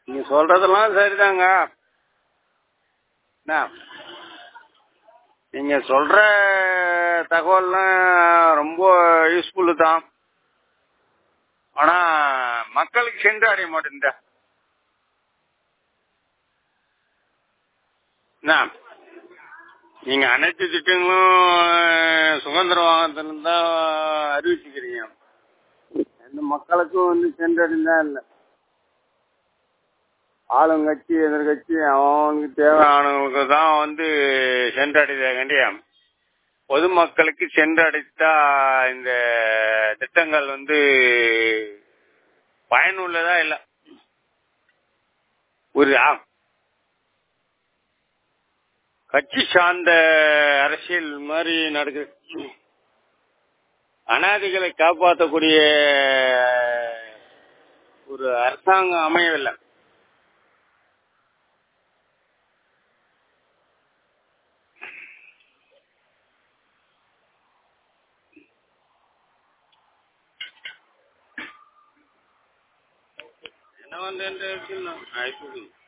நீங்க சொல்றதெல்லாம் சரிதாங்க என்ன நீங்க சொல்ற தகவல்லாம் ரொம்ப யூஸ்ஃபுல்லு தான் ஆனா மக்களுக்கு சென்று அடைய மாட்டேங்குதா என்ன நீங்க அனைத்து திட்டங்களும் சுதந்திரம் வாங்கத்துல தான் அறிவிச்சுக்கிறீங்க எந்த மக்களுக்கும் வந்து சென்றடைந்தா இல்லை ஆளுங்கட்சி எதிர்கட்சி அவனுக்கு தேவையானவங்களுக்கு தான் வந்து சென்றடைதாங்கண்டிய பொதுமக்களுக்கு சென்றடைத்தா இந்த திட்டங்கள் வந்து பயனுள்ளதா இல்லை ஒரு ஆ- கட்சி சார்ந்த அரசியல் மாதிரி நடக்குது அனாதிகளை காப்பாற்றக்கூடிய ஒரு அரசாங்கம் அமையவில்லை என்ன வந்து